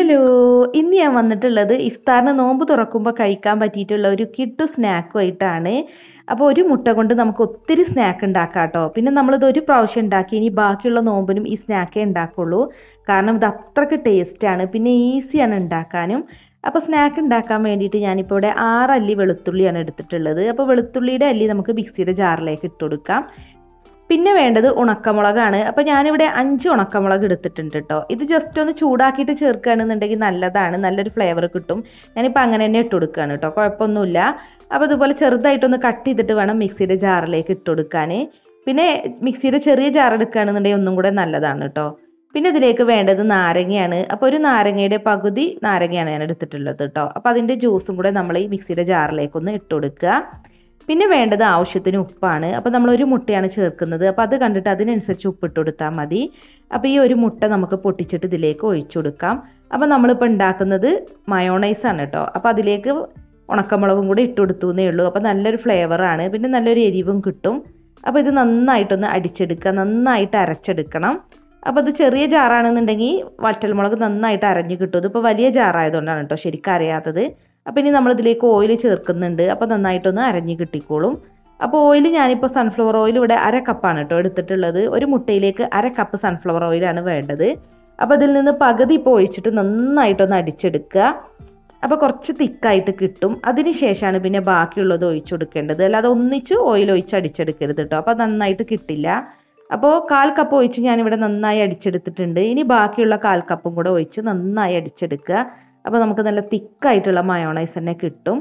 hello ഇന്ന് ഞാൻ വന്നിട്ടുള്ളത് ഇഫ്താറിന് നോമ്പ് തുറക്കുമ്പോൾ കഴിക്കാൻ പറ്റിയിട്ടുള്ള ഒരു കിട്ടു സ്നാക്കുമായിട്ടാണ് അപ്പോൾ ഒരു മുട്ട കൊണ്ട് നമുക്ക് ഒത്തിരി സ്നാക്ക് ഉണ്ടാക്കാം കേട്ടോ പിന്നെ നമ്മളിത് ഒരു പ്രാവശ്യം ഉണ്ടാക്കി ഇനി ബാക്കിയുള്ള നോമ്പിനും ഈ സ്നാക്കേ ഉണ്ടാക്കുള്ളൂ കാരണം ഇത് അത്രയ്ക്ക് ടേസ്റ്റാണ് പിന്നെ ഈസിയാണ് ഉണ്ടാക്കാനും അപ്പോൾ സ്നാക്ക് ഉണ്ടാക്കാൻ വേണ്ടിയിട്ട് ഞാനിപ്പോൾ ഇവിടെ ആറ് അല്ലി വെളുത്തുള്ളിയാണ് എടുത്തിട്ടുള്ളത് അപ്പോൾ വെളുത്തുള്ളിയുടെ അല്ലി നമുക്ക് മിക്സിയുടെ ജാറിലേക്ക് ഇട്ട് കൊടുക്കാം പിന്നെ വേണ്ടത് ഉണക്കമുളകാണ് അപ്പോൾ ഞാനിവിടെ അഞ്ച് ഉണക്കമുളക് എടുത്തിട്ടുണ്ട് കേട്ടോ ഇത് ജസ്റ്റ് ഒന്ന് ചൂടാക്കിയിട്ട് ചേർക്കുകയാണെന്നുണ്ടെങ്കിൽ നല്ലതാണ് നല്ലൊരു ഫ്ലേവർ കിട്ടും ഞാനിപ്പോൾ അങ്ങനെ തന്നെ ഇട്ട് കൊടുക്കുകയാണ് കേട്ടോ കുഴപ്പമൊന്നുമില്ല അപ്പോൾ ഇതുപോലെ ചെറുതായിട്ടൊന്ന് കട്ട് ചെയ്തിട്ട് വേണം മിക്സിയുടെ ജാറിലേക്ക് ഇട്ട് കൊടുക്കാൻ പിന്നെ മിക്സിയുടെ ചെറിയ ജാർ എടുക്കുകയാണെന്നുണ്ടെങ്കിൽ ഒന്നും കൂടെ നല്ലതാണ് കേട്ടോ പിന്നെ ഇതിലേക്ക് വേണ്ടത് നാരങ്ങയാണ് അപ്പോൾ ഒരു നാരങ്ങയുടെ പകുതി നാരങ്ങയാണ് ഞാൻ എടുത്തിട്ടുള്ളത് കേട്ടോ അപ്പോൾ അതിൻ്റെ ജ്യൂസും കൂടെ നമ്മൾ ഈ മിക്സിയുടെ ജാറിലേക്കൊന്ന് ഇട്ട് കൊടുക്കുക പിന്നെ വേണ്ടത് ആവശ്യത്തിന് ഉപ്പാണ് അപ്പോൾ നമ്മൾ ഒരു മുട്ടയാണ് ചേർക്കുന്നത് അപ്പോൾ അത് കണ്ടിട്ട് അതിനനുസരിച്ച് ഉപ്പിട്ട് കൊടുത്താൽ മതി അപ്പോൾ ഈ ഒരു മുട്ട നമുക്ക് പൊട്ടിച്ചിട്ട് ഇതിലേക്ക് ഒഴിച്ചു കൊടുക്കാം അപ്പോൾ നമ്മളിപ്പോൾ ഉണ്ടാക്കുന്നത് മയോണൈസാണ് കേട്ടോ അപ്പോൾ അതിലേക്ക് ഉണക്കമുളകും കൂടി ഇട്ട് കൊടുത്തു എന്നേ ഉള്ളൂ അപ്പോൾ നല്ലൊരു ഫ്ലേവറാണ് പിന്നെ നല്ലൊരു എരിവും കിട്ടും അപ്പോൾ ഇത് നന്നായിട്ടൊന്ന് അടിച്ചെടുക്കുക നന്നായിട്ട് അരച്ചെടുക്കണം അപ്പോൾ ഇത് ചെറിയ ജാറാണെന്നുണ്ടെങ്കിൽ വറ്റൽമുളക് നന്നായിട്ട് അരഞ്ഞ് കിട്ടും ഇതിപ്പോൾ വലിയ ജാറായതുകൊണ്ടാണ് കേട്ടോ ശരിക്കും അറിയാത്തത് അപ്പോൾ ഇനി നമ്മളിതിലേക്ക് ഓയിൽ ചേർക്കുന്നുണ്ട് അപ്പോൾ നന്നായിട്ടൊന്ന് അരഞ്ഞ് കിട്ടിക്കോളും അപ്പോൾ ഓയിൽ ഞാനിപ്പോൾ സൺഫ്ലവർ ഓയിൽ ഇവിടെ അര കപ്പാണ് കേട്ടോ എടുത്തിട്ടുള്ളത് ഒരു മുട്ടയിലേക്ക് അര കപ്പ് സൺഫ്ലവർ ഓയിലാണ് വേണ്ടത് അപ്പോൾ അതിൽ നിന്ന് പകുതി ഇപ്പോൾ ഒഴിച്ചിട്ട് നന്നായിട്ടൊന്ന് അടിച്ചെടുക്കുക അപ്പോൾ കുറച്ച് തിക്കായിട്ട് കിട്ടും അതിന് ശേഷമാണ് പിന്നെ ബാക്കിയുള്ളത് ഒഴിച്ചു കൊടുക്കേണ്ടത് അല്ലാതെ ഒന്നിച്ച് ഓയിൽ ഒഴിച്ച് അടിച്ചെടുക്കരുത് കേട്ടോ അപ്പോൾ നന്നായിട്ട് കിട്ടില്ല അപ്പോൾ കാൽ കപ്പ് ഒഴിച്ച് ഞാനിവിടെ നന്നായി അടിച്ചെടുത്തിട്ടുണ്ട് ഇനി ബാക്കിയുള്ള കാൽ കപ്പും കൂടെ ഒഴിച്ച് നന്നായി അടിച്ചെടുക്കുക അപ്പോൾ നമുക്ക് നല്ല തിക്കായിട്ടുള്ള മയോണൈസ് തന്നെ കിട്ടും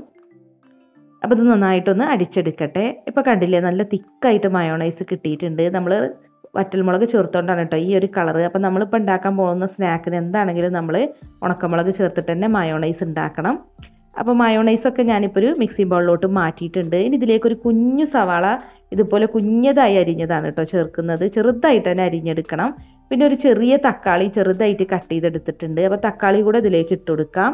അപ്പോൾ ഇത് നന്നായിട്ടൊന്ന് അടിച്ചെടുക്കട്ടെ ഇപ്പോൾ കണ്ടില്ലേ നല്ല തിക്കായിട്ട് മയോണൈസ് കിട്ടിയിട്ടുണ്ട് നമ്മൾ വറ്റൽമുളക് ചേർത്തുകൊണ്ടാണ് കേട്ടോ ഈ ഒരു കളറ് അപ്പോൾ നമ്മളിപ്പോൾ ഉണ്ടാക്കാൻ പോകുന്ന സ്നാക്കിന് എന്താണെങ്കിലും നമ്മൾ ഉണക്കമുളക് ചേർത്തിട്ട് തന്നെ മയോണൈസ് ഉണ്ടാക്കണം അപ്പോൾ മയോണൈസൊക്കെ ഞാനിപ്പോൾ ഒരു മിക്സി ബൗളിലോട്ട് മാറ്റിയിട്ടുണ്ട് ഇനി ഇതിലേക്കൊരു കുഞ്ഞു സവാള ഇതുപോലെ കുഞ്ഞതായി അരിഞ്ഞതാണ് കേട്ടോ ചേർക്കുന്നത് ചെറുതായിട്ട് തന്നെ അരിഞ്ഞെടുക്കണം പിന്നെ ഒരു ചെറിയ തക്കാളി ചെറുതായിട്ട് കട്ട് ചെയ്തെടുത്തിട്ടുണ്ട് അപ്പോൾ തക്കാളി കൂടെ ഇതിലേക്ക് ഇട്ട് കൊടുക്കാം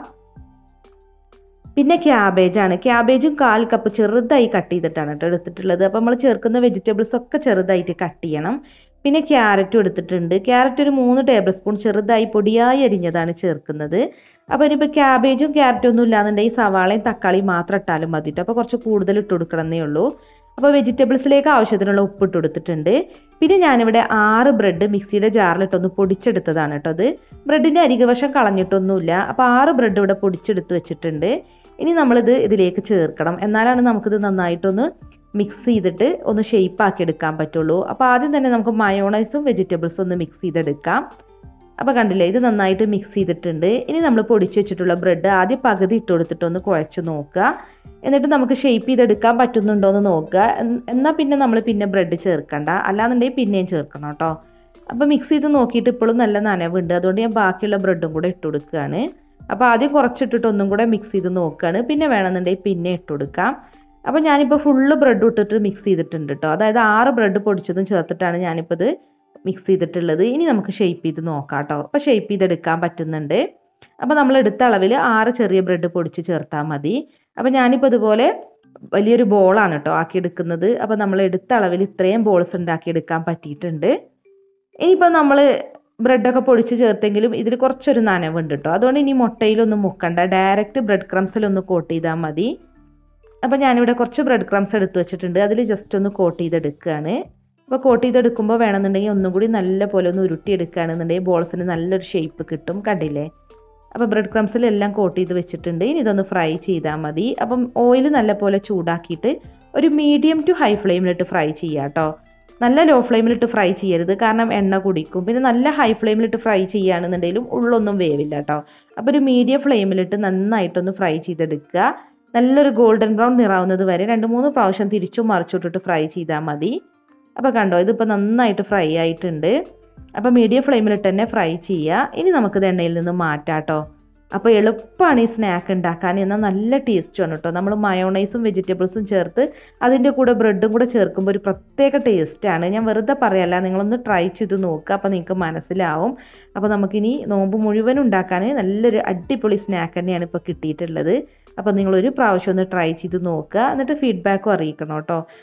പിന്നെ ക്യാബേജാണ് ക്യാബേജും കാൽ കപ്പ് ചെറുതായി കട്ട് ചെയ്തിട്ടാണ് കേട്ടോ എടുത്തിട്ടുള്ളത് അപ്പോൾ നമ്മൾ ചേർക്കുന്ന വെജിറ്റബിൾസ് ഒക്കെ ചെറുതായിട്ട് കട്ട് ചെയ്യണം പിന്നെ ക്യാരറ്റും എടുത്തിട്ടുണ്ട് ക്യാരറ്റ് ഒരു മൂന്ന് ടേബിൾ സ്പൂൺ ചെറുതായി പൊടിയായി അരിഞ്ഞതാണ് ചേർക്കുന്നത് അപ്പോൾ ഇനിയിപ്പോൾ ക്യാബേജും ക്യാരറ്റും ഒന്നും ഇല്ലാന്നുണ്ടെങ്കിൽ സവാളയും തക്കാളിയും മാത്രം ഇട്ടാലും മതി കേട്ടോ അപ്പോൾ കുറച്ച് കൂടുതൽ ഇട്ട് കൊടുക്കണമെന്നേ ഉള്ളൂ അപ്പോൾ വെജിറ്റബിൾസിലേക്ക് ആവശ്യത്തിനുള്ള ഉപ്പ് ഇട്ട് കൊടുത്തിട്ടുണ്ട് പിന്നെ ഞാനിവിടെ ആറ് ബ്രെഡ് മിക്സിയുടെ ജാറിലിട്ടൊന്ന് പൊടിച്ചെടുത്തതാണ് കേട്ടോ അത് ബ്രെഡിൻ്റെ അരികവശം കളഞ്ഞിട്ടൊന്നുമില്ല അപ്പോൾ ആറ് ബ്രെഡ് ഇവിടെ പൊടിച്ചെടുത്ത് വെച്ചിട്ടുണ്ട് ഇനി നമ്മളിത് ഇതിലേക്ക് ചേർക്കണം എന്നാലാണ് നമുക്കിത് നന്നായിട്ടൊന്ന് മിക്സ് ചെയ്തിട്ട് ഒന്ന് ഷേപ്പ് ആക്കി എടുക്കാൻ പറ്റുള്ളൂ അപ്പോൾ ആദ്യം തന്നെ നമുക്ക് മയോണൈസും വെജിറ്റബിൾസും ഒന്ന് മിക്സ് ചെയ്തെടുക്കാം അപ്പോൾ കണ്ടില്ലേ ഇത് നന്നായിട്ട് മിക്സ് ചെയ്തിട്ടുണ്ട് ഇനി നമ്മൾ പൊടിച്ച് വെച്ചിട്ടുള്ള ബ്രെഡ് ആദ്യം പകുതി ഇട്ട് കൊടുത്തിട്ട് ഒന്ന് കുഴച്ച് നോക്കുക എന്നിട്ട് നമുക്ക് ഷേപ്പ് ചെയ്തെടുക്കാൻ പറ്റുന്നുണ്ടോ എന്ന് നോക്കുക എന്നാൽ പിന്നെ നമ്മൾ പിന്നെ ബ്രെഡ് ചേർക്കണ്ട അല്ലാന്നുണ്ടെങ്കിൽ പിന്നെയും ചേർക്കണം കേട്ടോ അപ്പോൾ മിക്സ് ചെയ്ത് നോക്കിയിട്ട് ഇപ്പോഴും നല്ല നനവുണ്ട് അതുകൊണ്ട് ഞാൻ ബാക്കിയുള്ള ബ്രെഡും കൂടെ ഇട്ട് കൊടുക്കുകയാണ് അപ്പോൾ ആദ്യം കുറച്ചിട്ടിട്ട് ഒന്നും കൂടെ മിക്സ് ചെയ്ത് നോക്കുകയാണ് പിന്നെ വേണമെന്നുണ്ടെങ്കിൽ പിന്നെ ഇട്ട് കൊടുക്കാം അപ്പോൾ ഞാനിപ്പോൾ ഫുള്ള് ബ്രെഡ് ഇട്ടിട്ട് മിക്സ് ചെയ്തിട്ടുണ്ട് കേട്ടോ അതായത് ആറ് ബ്രെഡ് പൊടിച്ചതും ചേർത്തിട്ടാണ് ഞാനിപ്പോൾ ഇത് മിക്സ് ചെയ്തിട്ടുള്ളത് ഇനി നമുക്ക് ഷേപ്പ് ചെയ്ത് നോക്കാം കേട്ടോ അപ്പോൾ ഷേപ്പ് ചെയ്തെടുക്കാൻ പറ്റുന്നുണ്ട് അപ്പോൾ നമ്മൾ എടുത്ത അളവിൽ ആറ് ചെറിയ ബ്രെഡ് പൊടിച്ച് ചേർത്താൽ മതി അപ്പോൾ ഞാനിപ്പോൾ ഇതുപോലെ വലിയൊരു ബോളാണ് കേട്ടോ ആക്കിയെടുക്കുന്നത് അപ്പോൾ നമ്മൾ എടുത്ത അളവിൽ ഇത്രയും ബോൾസ് ഉണ്ടാക്കിയെടുക്കാൻ പറ്റിയിട്ടുണ്ട് ഇനിയിപ്പോൾ നമ്മൾ ബ്രെഡൊക്കെ പൊടിച്ച് ചേർത്തെങ്കിലും ഇതിൽ കുറച്ചൊരു നനവുണ്ട് കേട്ടോ അതുകൊണ്ട് ഇനി മുട്ടയിലൊന്നും മുക്കണ്ട ഡയറക്റ്റ് ബ്രെഡ് ക്രംസിലൊന്ന് കോട്ട് ചെയ്താൽ മതി അപ്പോൾ ഞാനിവിടെ കുറച്ച് ബ്രെഡ് ക്രംസ് എടുത്ത് വെച്ചിട്ടുണ്ട് അതിൽ ജസ്റ്റ് ഒന്ന് കോട്ട് ചെയ്തെടുക്കുകയാണ് അപ്പോൾ കോട്ട് ചെയ്തെടുക്കുമ്പോൾ വേണമെന്നുണ്ടെങ്കിൽ ഒന്നും കൂടി നല്ല പോലെ ഒന്ന് ഉരുട്ടിയെടുക്കുകയാണെന്നുണ്ടെങ്കിൽ ബോൾസിന് നല്ലൊരു ഷേപ്പ് കിട്ടും കണ്ടില്ലേ അപ്പോൾ ബ്രെഡ് ക്രംസിലെല്ലാം കോട്ട് ചെയ്ത് വെച്ചിട്ടുണ്ട് ഇനി ഇതൊന്ന് ഫ്രൈ ചെയ്താൽ മതി അപ്പം ഓയിൽ നല്ലപോലെ ചൂടാക്കിയിട്ട് ഒരു മീഡിയം ടു ഹൈ ഫ്ലെയിമിലിട്ട് ഫ്രൈ ചെയ്യാം കേട്ടോ നല്ല ലോ ഫ്ലെയിമിലിട്ട് ഫ്രൈ ചെയ്യരുത് കാരണം എണ്ണ കുടിക്കും പിന്നെ നല്ല ഹൈ ഫ്ലെയിമിലിട്ട് ഫ്രൈ ചെയ്യുകയാണെന്നുണ്ടെങ്കിലും ഉള്ളൊന്നും വേവില്ല കേട്ടോ അപ്പോൾ ഒരു മീഡിയം ഫ്ലെയിമിലിട്ട് നന്നായിട്ടൊന്ന് ഫ്രൈ ചെയ്തെടുക്കുക നല്ലൊരു ഗോൾഡൻ ബ്രൗൺ നിറാവുന്നത് വരെ രണ്ട് മൂന്ന് പ്രാവശ്യം തിരിച്ചും മറിച്ചിട്ടിട്ട് ഫ്രൈ ചെയ്താൽ മതി അപ്പോൾ കണ്ടോ ഇതിപ്പോൾ നന്നായിട്ട് ഫ്രൈ ആയിട്ടുണ്ട് അപ്പോൾ മീഡിയം ഫ്ലെയിമിലിട്ട് തന്നെ ഫ്രൈ ചെയ്യുക ഇനി നമുക്കിത് എണ്ണയിൽ നിന്ന് മാറ്റാം കേട്ടോ അപ്പോൾ എളുപ്പമാണ് ഈ സ്നാക്ക് ഉണ്ടാക്കാൻ എന്നാൽ നല്ല ടേസ്റ്റുമാണ് കേട്ടോ നമ്മൾ മയോണൈസും വെജിറ്റബിൾസും ചേർത്ത് അതിൻ്റെ കൂടെ ബ്രെഡും കൂടെ ചേർക്കുമ്പോൾ ഒരു പ്രത്യേക ടേസ്റ്റാണ് ഞാൻ വെറുതെ പറയല്ല നിങ്ങളൊന്ന് ട്രൈ ചെയ്ത് നോക്കുക അപ്പോൾ നിങ്ങൾക്ക് മനസ്സിലാവും അപ്പോൾ നമുക്കിനി നോമ്പ് മുഴുവൻ ഉണ്ടാക്കാൻ നല്ലൊരു അടിപൊളി സ്നാക്ക് തന്നെയാണ് ഇപ്പോൾ കിട്ടിയിട്ടുള്ളത് അപ്പോൾ നിങ്ങളൊരു പ്രാവശ്യം ഒന്ന് ട്രൈ ചെയ്ത് നോക്കുക എന്നിട്ട് ഫീഡ്ബാക്കും അറിയിക്കണം കേട്ടോ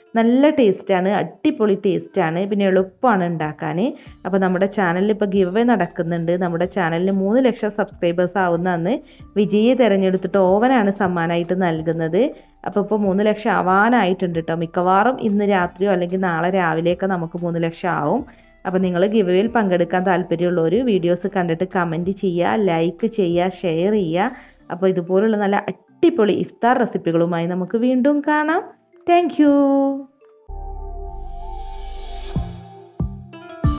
നല്ല ടേസ്റ്റാണ് അടിപൊളി ടേസ്റ്റാണ് പിന്നെ എളുപ്പമാണ് ഉണ്ടാക്കാൻ അപ്പോൾ നമ്മുടെ ചാനലിൽ ഇപ്പോൾ ഗിവ് അവേ നടക്കുന്നുണ്ട് നമ്മുടെ ചാനലിൽ മൂന്ന് ലക്ഷം സബ്സ്ക്രൈബേഴ്സ് ആവുന്ന അന്ന് വിജയെ തിരഞ്ഞെടുത്തിട്ട് ഓവനാണ് സമ്മാനമായിട്ട് നൽകുന്നത് അപ്പോൾ ഇപ്പോൾ മൂന്ന് ലക്ഷം ആവാനായിട്ടുണ്ട് കേട്ടോ മിക്കവാറും ഇന്ന് രാത്രിയോ അല്ലെങ്കിൽ നാളെ രാവിലെയൊക്കെ നമുക്ക് മൂന്ന് ലക്ഷം ആവും അപ്പോൾ നിങ്ങൾ ഗിവവേയിൽ പങ്കെടുക്കാൻ താല്പര്യമുള്ളവർ വീഡിയോസ് കണ്ടിട്ട് കമൻറ്റ് ചെയ്യുക ലൈക്ക് ചെയ്യുക ഷെയർ ചെയ്യുക അപ്പോൾ ഇതുപോലുള്ള നല്ല അടിപൊളി ഇഫ്താർ റെസിപ്പികളുമായി നമുക്ക് വീണ്ടും കാണാം താങ്ക്